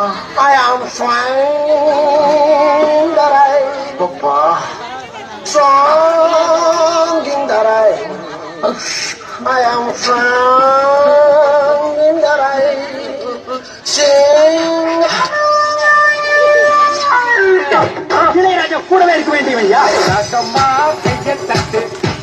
I am strong that I அப்பா strong in that I I am strong in that I sing. Ilaiyaraaja கூடவே இருக்க வேண்டியவையா ராகம்மா கைய தட்டு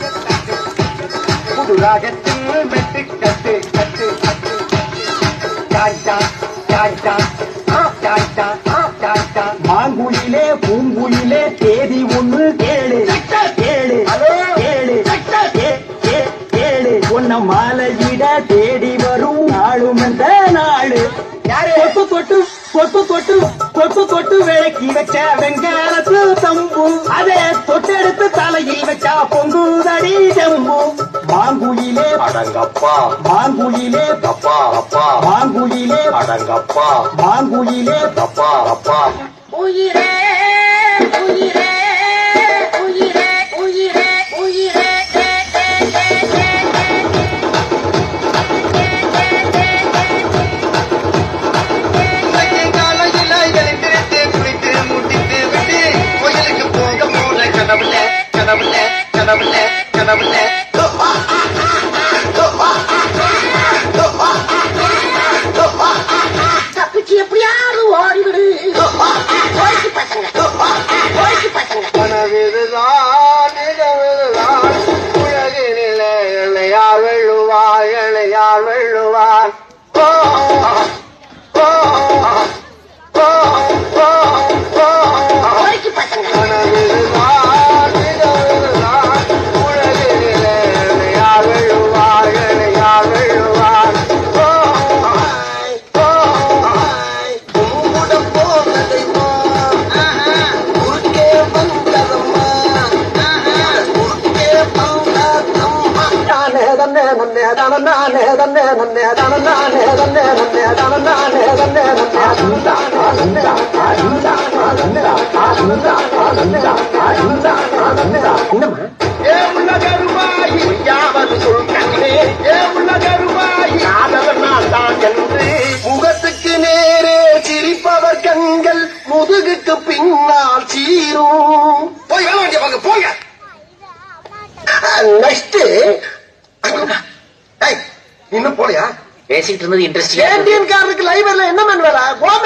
புது ராகத்தில் மெட்டு கட்டு கட்டு கட்டு டாட்டா டாட்டா டாட்டா டாட்டா மாங்குயிலே பூங்குயிலே தேதி ஒண்ணு கேளு கேளு கேளு கே- கே- கேளு உன்ன மாலையிட தேடி வரும் நாளும் அந்த நாளு தொட்டு தொட்டு தொட்டு தொட்டு தொட்டு தொட்டு விளக்கி வச்ச வெங்காலத்து தம்பு அதே தொட்டெடுத்து தலையில் வச்சா பொங்குதடி செம்பு மாங்குயிலே அடங்கப்பா மாங்குயிலே அப்பா அப்பா மாங்குயிலே அடங்கப்பா மாங்குயிலே அப்பா அப்பா உயிரே உயிரே உயிரே உயிரே உயிரே ஏ, ஏ, ஏ, ஏ, ஏ. இன்னைக்கு காலையில எழுந்திருத்து குளித்து முட்டித்து விட்டு கோயிலுக்கு போக போற கனவுல கனவுல கனவுல கனவுல தப்பிச்சு எப்படியாவது ஓடிவிடு போய்க்கு பசங்க போய்க்கு பசங்க கனவிதுதான் நிகழ்வுதான் உலகினிலே இளையார் வெள்ளுவார் இளையார் வெள்ளுவார் ஓ ஓ ஓ ஓ ஓ போய்க்கு பசங்க கனவிதுதான் நிகழ்வுதான் உலகினிலே இளையார் வெள்ளுவார் இளையார் வெள்ளுவார் ஓ ஓ உம்முடன் போனதை போ குறுக்கே வந்ததம்மா குறுக்கே வந்ததம்மா நானே தன்னே நன்னே தான நானே தன்னே நன்னே தான நானே தன்னே நன்னே தான நானே தன்னே நன்னே ஏ உள்ள கருவாயி யாவது சொல்கிறே ஏ உள்ள கருவாயி ஆதவன் நான் தான் என்று முகத்துக்கு நேரே சிரிப்பவர் கண்கள் முதுகுக்கு பின்னால் சீரும் போய் வேலை வேண்டிய வாங்க போங்க நெக்ஸ்ட் இன்னும் போலியா பேசிட்டு இருந்தது இன்ட்ரெஸ்டிங் ஏடிஎம் காரனுக்கு லைவர்ல என்ன மேன் வேலை கோபி